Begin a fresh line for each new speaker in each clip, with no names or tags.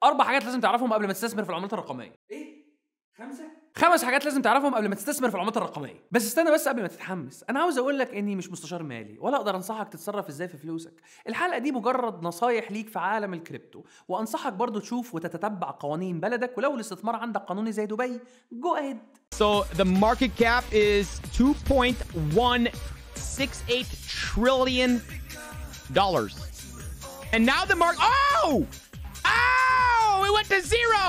اربع حاجات لازم تعرفهم قبل ما تستثمر في العملات الرقميه
ايه خمسه
خمس حاجات لازم تعرفهم قبل ما تستثمر في العملات الرقميه بس استنى بس قبل ما تتحمس انا عاوز اقول لك اني مش مستشار مالي ولا اقدر انصحك تتصرف ازاي في فلوسك الحلقه دي مجرد نصايح ليك في عالم الكريبتو وانصحك برضو تشوف وتتتبع قوانين بلدك ولو الاستثمار عندك قانوني زي دبي جو اهيد
So the market cap is 2.168 trillion dollars. And now the mark Oh! Oh! It went to zero!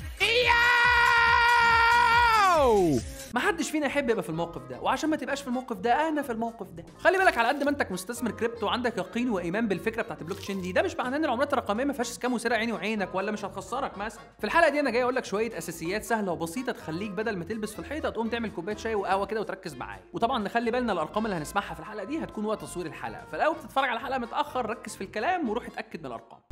Yo!
محدش فينا يحب يبقى في الموقف ده وعشان ما تبقاش في الموقف ده انا في الموقف ده خلي بالك على قد ما انت مستثمر كريبتو وعندك يقين وايمان بالفكره بتاعت البلوك تشين دي ده مش معناه ان العملات الرقميه ما فيهاش سكام وسرقه عيني وعينك ولا مش هتخسرك مثلا في الحلقه دي انا جاي اقول لك شويه اساسيات سهله وبسيطه تخليك بدل ما تلبس في الحيطه تقوم تعمل كوبايه شاي وقهوه كده وتركز معايا وطبعا نخلي بالنا الارقام اللي هنسمعها في الحلقه دي هتكون وقت تصوير الحلقه فلو بتتفرج على الحلقه متاخر ركز في الكلام وروح اتاكد من الارقام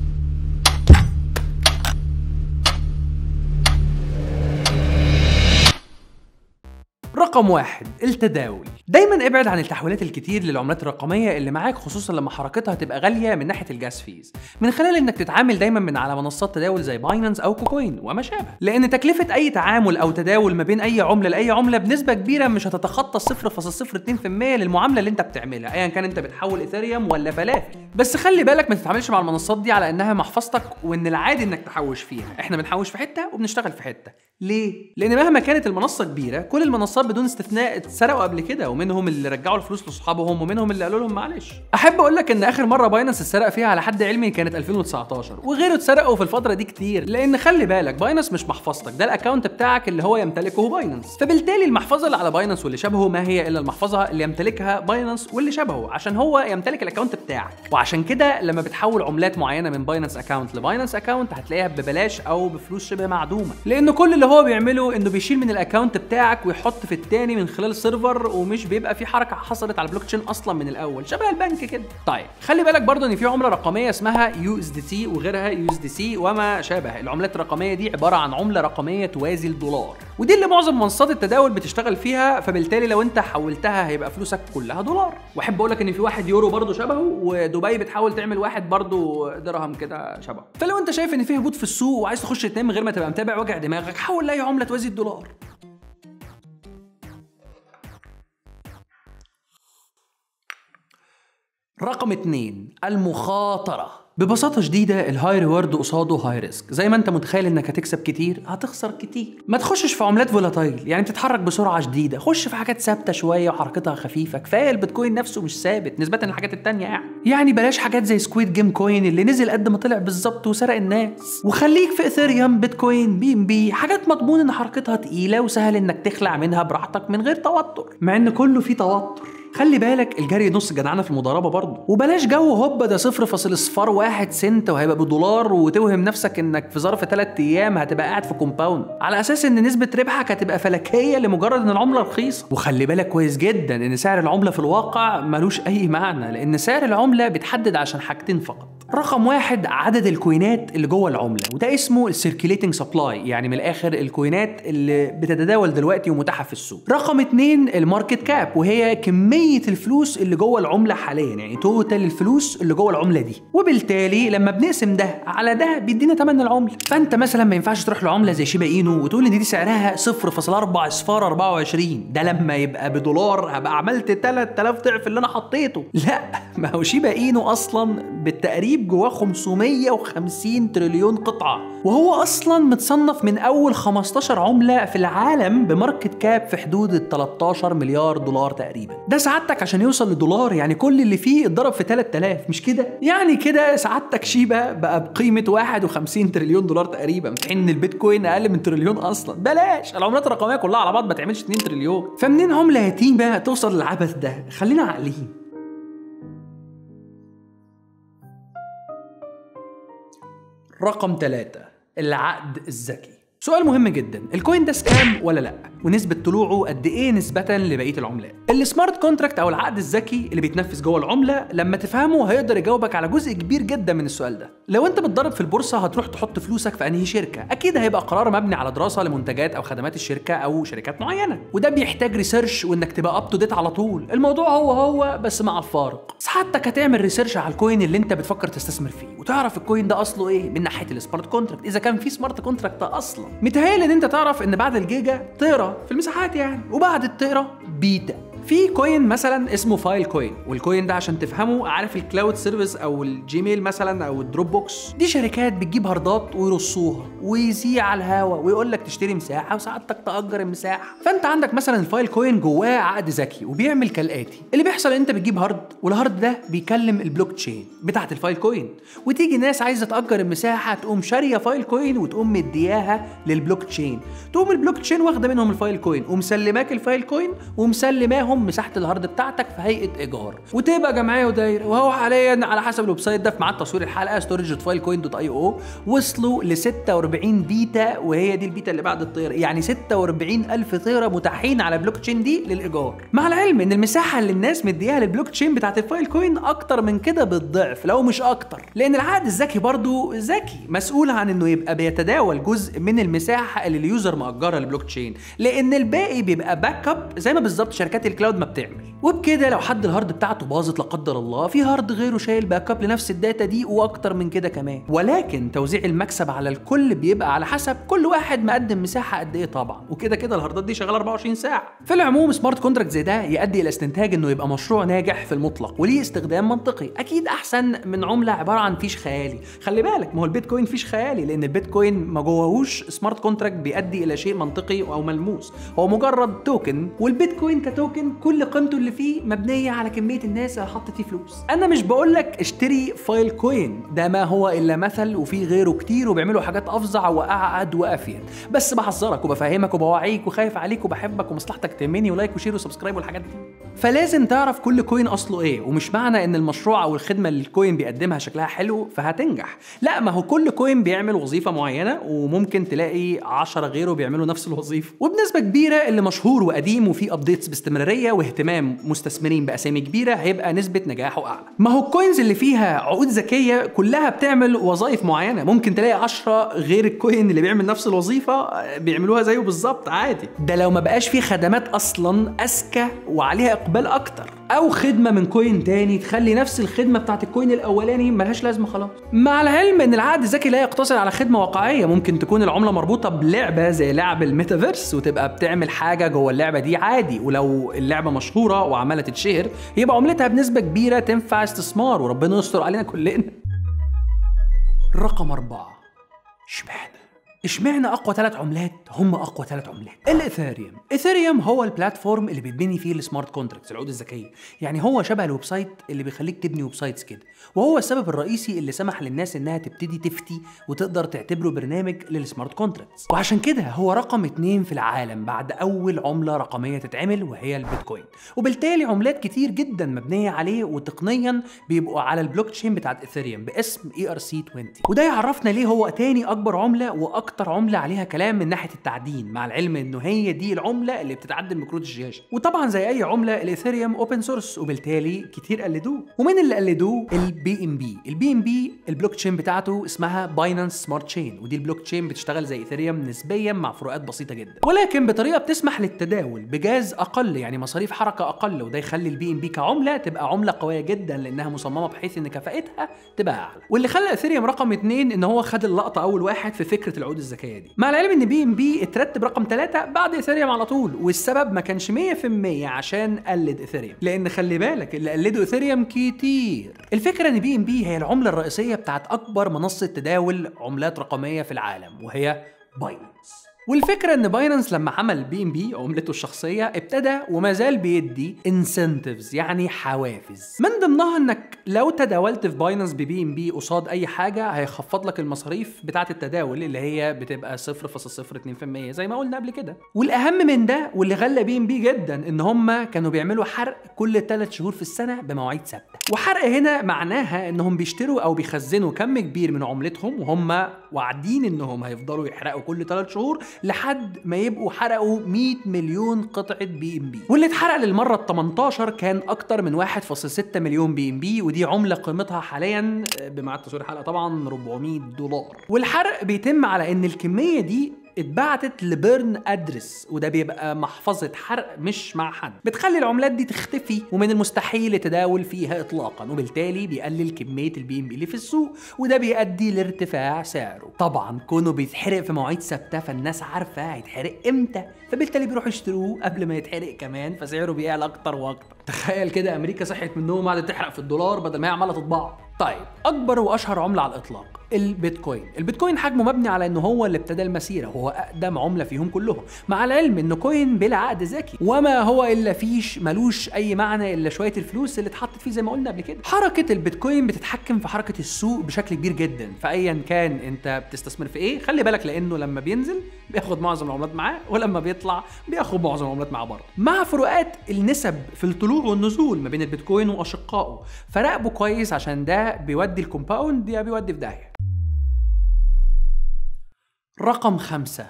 رقم واحد التداول دايما ابعد عن التحويلات الكتير للعملات الرقميه اللي معاك خصوصا لما حركتها تبقى غاليه من ناحيه الجاس فيز من خلال انك تتعامل دايما من على منصات تداول زي باينانس او كوكوين وما شابه لان تكلفه اي تعامل او تداول ما بين اي عمله لاي عمله بنسبه كبيره مش هتتخطى 0.02% للمعامله اللي انت بتعملها ايا كان انت بتحول ايثيريوم ولا فلافل بس خلي بالك ما تتعاملش مع المنصات دي على انها محفظتك وان العادي انك تحوش فيها احنا بنحوش في حته وبنشتغل في حته ليه لان مهما كانت المنصه كبيره كل المنصات بدون استثناء اتسرقوا قبل كده ومنهم اللي رجعوا الفلوس لاصحابهم ومنهم اللي قالوا لهم معلش احب اقول لك ان اخر مره باينانس اتسرق فيها على حد علمي كانت 2019 وغيره اتسرقوا في الفتره دي كتير لان خلي بالك باينانس مش محفظتك ده الاكونت بتاعك اللي هو يمتلكه باينانس فبالتالي المحفظه اللي على باينانس واللي شبهه ما هي الا المحفظه اللي يمتلكها باينانس واللي شبهه عشان هو يمتلك الاكونت بتاعك وعشان كده لما بتحول عملات معينه من باينانس اكونت لباينانس اكونت هتلاقيها ببلاش او بفلوس شبه معدومه لان كل اللي هو بيعمله انه بيشيل من الاكونت بتاعك ويحط في التاني من خلال سيرفر ومش بيبقى في حركه حصلت على البلوك تشين اصلا من الاول شبه البنك كده طيب خلي بالك برضه ان في عمله رقميه اسمها يو اس دي تي وغيرها يو اس دي سي وما شابه العملات الرقميه دي عباره عن عمله رقميه توازي الدولار ودي اللي معظم منصات التداول بتشتغل فيها فبالتالي لو انت حولتها هيبقى فلوسك كلها دولار واحب اقول لك ان في واحد يورو برضه شبهه ودبي بتحاول تعمل واحد برضه درهم كده شبهه فلو انت شايف ان في هبوط في السوق وعايز تخش تنام من غير ما تبقى متابع وجع دماغك حول لاي عمله توازي الدولار رقم اتنين المخاطرة ببساطة شديدة الهاي ريورد قصاده هاي ريسك زي ما انت متخيل انك هتكسب كتير هتخسر كتير ما تخشش في عملات فولاتايل يعني بتتحرك بسرعة شديدة خش في حاجات ثابتة شوية وحركتها خفيفة كفاية البيتكوين نفسه مش ثابت نسبة للحاجات التانية يعني يعني بلاش حاجات زي سكويد جيم كوين اللي نزل قد ما طلع بالظبط وسرق الناس وخليك في اثيريوم بيتكوين بي ام بي حاجات مضمون ان حركتها تقيلة وسهل انك تخلع منها براحتك من غير توتر مع ان كله فيه توتر خلي بالك الجري نص جدعنه في المضاربه برضه وبلاش جو هوبا ده صفر فاصل صفار واحد سنت وهيبقى بدولار وتوهم نفسك انك في ظرف ثلاث ايام هتبقى قاعد في كومباوند على اساس ان نسبه ربحك هتبقى فلكيه لمجرد ان العمله رخيصه وخلي بالك كويس جدا ان سعر العمله في الواقع ملوش اي معنى لان سعر العمله بيتحدد عشان حاجتين فقط رقم واحد عدد الكوينات اللي جوه العمله وده اسمه السيركيليتنج سبلاي يعني من الاخر الكوينات اللي بتتداول دلوقتي ومتاحه في السوق رقم اتنين الماركت كاب وهي كميه الفلوس اللي جوه العمله حاليا يعني توتال الفلوس اللي جوه العمله دي وبالتالي لما بنقسم ده على ده بيدينا ثمن العمله فانت مثلا ما ينفعش تروح لعمله زي شيبا اينو وتقول ان دي سعرها 0.4 اصفار 24 ده لما يبقى بدولار هبقى عملت 3000 ضعف اللي انا حطيته لا ما هو شيبا اينو اصلا بالتقريب جواه 550 تريليون قطعه وهو اصلا متصنف من اول 15 عمله في العالم بماركت كاب في حدود ال 13 مليار دولار تقريبا ده سعادتك عشان يوصل لدولار يعني كل اللي فيه اتضرب في 3000 مش كده يعني كده سعادتك شيبا بقى بقيمه 51 تريليون دولار تقريبا في حين البيتكوين اقل من تريليون اصلا بلاش العملات الرقميه كلها على بعض ما تعملش 2 تريليون فمنين عمله يتيمه توصل للعبث ده خلينا عاقلين رقم ثلاثة العقد الذكي سؤال مهم جدا الكوين ده سكام ولا لا ونسبه طلوعه قد ايه نسبه لبقيه العملات السمارت كونتراكت او العقد الذكي اللي بيتنفذ جوه العمله لما تفهمه هيقدر يجاوبك على جزء كبير جدا من السؤال ده لو انت بتضرب في البورصه هتروح تحط فلوسك في انهي شركه اكيد هيبقى قرار مبني على دراسه لمنتجات او خدمات الشركه او شركات معينه وده بيحتاج ريسيرش وانك تبقى اب تو ديت على طول الموضوع هو هو بس مع الفارق سعادتك هتعمل ريسيرش على الكوين اللي انت بتفكر تستثمر فيه وتعرف الكوين ده اصله ايه من ناحيه السمارت كونتراكت اذا كان في سمارت كونتراكت اصلا متهيألي ان انت تعرف ان بعد الجيجا تقرا في المساحات يعني وبعد التقرا بيتا في كوين مثلا اسمه فايل كوين والكوين ده عشان تفهمه عارف الكلاود سيرفيس او الجيميل مثلا او الدروب بوكس دي شركات بتجيب هاردات ويرصوها ويذيع على الهوا ويقول لك تشتري مساحه وسعادتك تاجر المساحه فانت عندك مثلا الفايل كوين جواه عقد ذكي وبيعمل كالاتي اللي بيحصل ان انت بتجيب هارد والهارد ده بيكلم البلوك تشين بتاعت الفايل كوين وتيجي ناس عايزه تاجر المساحه تقوم شاريه فايل كوين وتقوم مدياها للبلوك تشين تقوم البلوك تشين واخده منهم الفايل كوين ومسلماك الفايل كوين ومسلماهم مساحه الهارد بتاعتك في هيئه ايجار وتبقى جمعيه ودايره وهو حاليا على حسب الويب سايت ده في ميعاد تصوير الحلقه ستورج فايل كوين دوت اي او وصلوا ل 46 بيتا وهي دي البيتا اللي بعد الطيره يعني 46 الف طيره متاحين على بلوك تشين دي للايجار مع العلم ان المساحه اللي الناس مديها للبلوك تشين بتاعت الفايل كوين اكتر من كده بالضعف لو مش اكتر لان العقد الذكي برضو ذكي مسؤول عن انه يبقى بيتداول جزء من المساحه اللي اليوزر مأجرها للبلوك تشين لان الباقي بيبقى باك اب زي ما بالظبط شركات الكلاود ما بتعمل وبكده لو حد الهارد بتاعته باظت لا قدر الله في هارد غيره شايل باك اب لنفس الداتا دي واكتر من كده كمان ولكن توزيع المكسب على الكل بيبقى على حسب كل واحد مقدم مساحه قد ايه طبعا وكده كده الهاردات دي شغاله 24 ساعه في العموم سمارت كونتراكت زي ده يؤدي الى استنتاج انه يبقى مشروع ناجح في المطلق وليه استخدام منطقي اكيد احسن من عمله عباره عن فيش خيالي خلي بالك ما هو البيتكوين فيش خيالي لان البيتكوين ما جواهوش سمارت كونتراكت بيؤدي الى شيء منطقي او ملموس هو مجرد توكن والبيتكوين كتوكن كل قيمته اللي فيه مبنيه على كميه الناس اللي حطت فيه فلوس انا مش بقول لك اشتري فايل كوين ده ما هو الا مثل وفي غيره كتير وبيعملوا حاجات افظع واعقد وافيد بس بحذرك وبفهمك وبوعيك وخايف عليك وبحبك ومصلحتك تهمني ولايك وشير وسبسكرايب والحاجات دي فلازم تعرف كل كوين اصله ايه ومش معنى ان المشروع او الخدمه اللي الكوين بيقدمها شكلها حلو فهتنجح لا ما هو كل كوين بيعمل وظيفه معينه وممكن تلاقي 10 غيره بيعملوا نفس الوظيفه وبنسبه كبيره اللي مشهور وقديم وفيه ابديتس باستمراريه واهتمام مستثمرين باسامي كبيره هيبقى نسبه نجاحه اعلى ما هو الكوينز اللي فيها عقود ذكيه كلها بتعمل وظائف معينه ممكن تلاقي 10 غير الكوين اللي بيعمل نفس الوظيفه بيعملوها زيه بالظبط عادي ده لو ما بقاش فيه خدمات اصلا اذكى وعليها اقبال اكتر او خدمه من كوين تاني تخلي نفس الخدمه بتاعت الكوين الاولاني ملهاش لازمه خلاص مع العلم ان العقد الذكي لا يقتصر على خدمه واقعيه ممكن تكون العمله مربوطه بلعبه زي لعب الميتافيرس وتبقى بتعمل حاجه جوه اللعبه دي عادي ولو اللعبه مشهوره وعماله تتشهر يبقى عملتها بنسبه كبيره تنفع استثمار وربنا يستر علينا كلنا رقم أربعة اشمعنى اشمعنى اقوى ثلاث عملات هم اقوى ثلاث عملات الايثيريوم ايثيريوم هو البلاتفورم اللي بيتبني فيه السمارت كونتراكتس العقود الذكيه يعني هو شبه الويب سايت اللي بيخليك تبني ويب سايتس كده وهو السبب الرئيسي اللي سمح للناس انها تبتدي تفتي وتقدر تعتبره برنامج للسمارت كونتراكتس وعشان كده هو رقم اتنين في العالم بعد اول عمله رقميه تتعمل وهي البيتكوين وبالتالي عملات كتير جدا مبنيه عليه وتقنيا بيبقوا على البلوك تشين بتاعت ايثيريوم باسم اي ار سي 20 وده يعرفنا ليه هو تاني اكبر عمله واكتر عمله عليها كلام من ناحيه التعدين مع العلم انه هي دي العمله اللي بتتعدل بكروت الشاشه وطبعا زي اي عمله الايثيريوم اوبن سورس وبالتالي كتير قلدوه ومن اللي قلدوه البي ام بي البي ام بي البلوك تشين بتاعته اسمها باينانس سمارت تشين ودي البلوك تشين بتشتغل زي ايثيريوم نسبيا مع فروقات بسيطه جدا ولكن بطريقه بتسمح للتداول بجاز اقل يعني مصاريف حركه اقل وده يخلي البي ام بي كعمله تبقى عمله قويه جدا لانها مصممه بحيث ان كفاءتها تبقى اعلى واللي خلى ايثيريوم رقم اتنين ان هو خد اللقطه اول واحد في فكره العقود الذكيه دي مع العلم ان بي ام بي اترتب رقم ثلاثة بعد ايثيريوم على طول والسبب ما كانش 100% عشان قلد ايثيريوم لان خلي بالك اللي قلدوا ايثيريوم كتير الفكره ان بي ام بي هي العمله الرئيسيه بتاعت اكبر منصه تداول عملات رقميه في العالم وهي باينانس والفكره ان باينانس لما عمل بي ام بي عملته الشخصيه ابتدى وما زال بيدي انسنتيفز يعني حوافز من ضمنها انك لو تداولت في باينانس ببي ام بي قصاد اي حاجه هيخفض لك المصاريف بتاعه التداول اللي هي بتبقى 0.02% زي ما قلنا قبل كده والاهم من ده واللي غلى بي ام بي جدا ان هم كانوا بيعملوا حرق كل 3 شهور في السنه بمواعيد ثابته وحرق هنا معناها انهم بيشتروا او بيخزنوا كم كبير من عملتهم وهم واعدين انهم هيفضلوا يحرقوا كل 3 شهور لحد ما يبقوا حرقوا 100 مليون قطعه بي ام بي واللي اتحرق للمره ال 18 كان اكتر من 1.6 مليون بي ام بي ودي عمله قيمتها حاليا آه، بمعاد تصوير الحلقه طبعا 400 دولار والحرق بيتم على ان الكميه دي اتبعتت لبيرن ادرس وده بيبقى محفظه حرق مش مع حد بتخلي العملات دي تختفي ومن المستحيل التداول فيها اطلاقا وبالتالي بيقلل كميه البي ام بي اللي في السوق وده بيؤدي لارتفاع سعره طبعا كونه بيتحرق في مواعيد ثابته فالناس عارفه هيتحرق امتى فبالتالي بيروحوا يشتروه قبل ما يتحرق كمان فسعره بيعلى اكتر واكتر تخيل كده امريكا صحيت من النوم قعدت تحرق في الدولار بدل ما هي عماله تطبعه طيب اكبر واشهر عمله على الاطلاق البيتكوين البيتكوين حجمه مبني على انه هو اللي ابتدى المسيره وهو اقدم عمله فيهم كلهم مع العلم انه كوين بلا عقد ذكي وما هو الا فيش ملوش اي معنى الا شويه الفلوس اللي اتحطت فيه زي ما قلنا قبل كده حركه البيتكوين بتتحكم في حركه السوق بشكل كبير جدا فايا كان انت بتستثمر في ايه خلي بالك لانه لما بينزل بياخد معظم العملات معاه ولما بيطلع بياخد معظم العملات معاه برضه مع فروقات النسب في الطلوع والنزول ما بين البيتكوين واشقائه فراقبه كويس عشان ده بيودي الكومباوند يا بيودي في داهيه رقم خمسة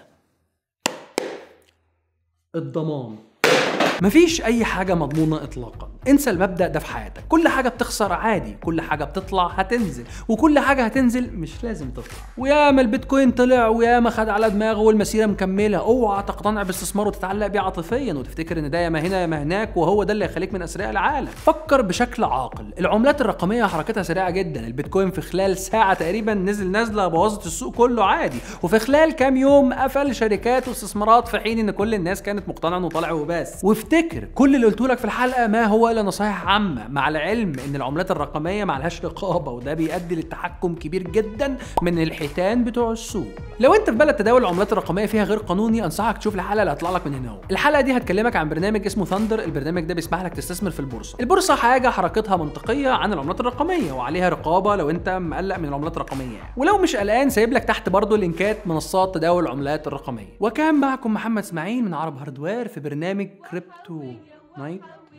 الضمان مفيش اي حاجه مضمونه اطلاقا انسى المبدا ده في حياتك كل حاجه بتخسر عادي كل حاجه بتطلع هتنزل وكل حاجه هتنزل مش لازم تطلع وياما البيتكوين طلع وياما خد على دماغه والمسيره مكمله اوعى تقتنع باستثمار وتتعلق بيه عاطفيا وتفتكر ان ده يا ما هنا يا ما هناك وهو ده اللي يخليك من اثرياء العالم فكر بشكل عاقل العملات الرقميه حركتها سريعه جدا البيتكوين في خلال ساعه تقريبا نزل نزله بوظت السوق كله عادي وفي خلال كام يوم قفل شركات واستثمارات في حين ان كل الناس كانت مقتنعه انه طالع وبس وافتكر كل اللي قلته لك في الحلقه ما هو الا نصايح عامه مع العلم ان العملات الرقميه ما لهاش رقابه وده بيؤدي للتحكم كبير جدا من الحيتان بتوع السوق لو انت في بلد تداول العملات الرقميه فيها غير قانوني انصحك تشوف الحلقه اللي هتطلع لك من هنا الحلقه دي هتكلمك عن برنامج اسمه ثاندر البرنامج ده بيسمح لك تستثمر في البورصه البورصه حاجه حركتها منطقيه عن العملات الرقميه وعليها رقابه لو انت مقلق من العملات الرقميه يعني. ولو مش قلقان سايب لك تحت برضه لينكات منصات تداول العملات الرقميه وكان معكم محمد اسماعيل من عرب هاردوير في برنامج كريبتو نايت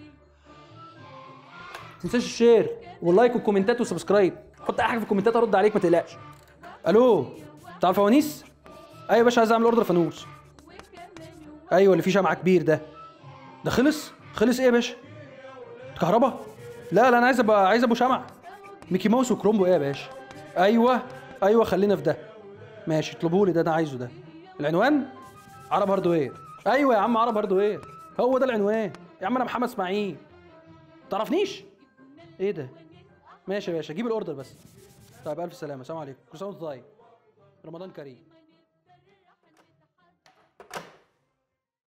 تنساش الشير واللايك والكومنتات والسبسكرايب حط اي حاجه في الكومنتات ارد عليك ما تقلقش الو بتاع الفوانيس ايوه يا باشا عايز اعمل اوردر فانوس ايوه اللي فيه شمعة كبير ده ده خلص خلص ايه يا باشا كهربا لا لا انا عايز ابقى عايز ابو شمع ميكي ماوس وكرومبو ايه يا باشا ايوه ايوه خلينا في ده ماشي اطلبوا لي ده انا عايزه ده العنوان عرب هاردوير ايوه يا عم عرب هاردوير هو ده العنوان يا عم انا محمد اسماعيل تعرفنيش ايه ده ماشي يا باشا جيب الاوردر بس طيب الف سلامه سلام عليكم كل سنه وانت طيب رمضان كريم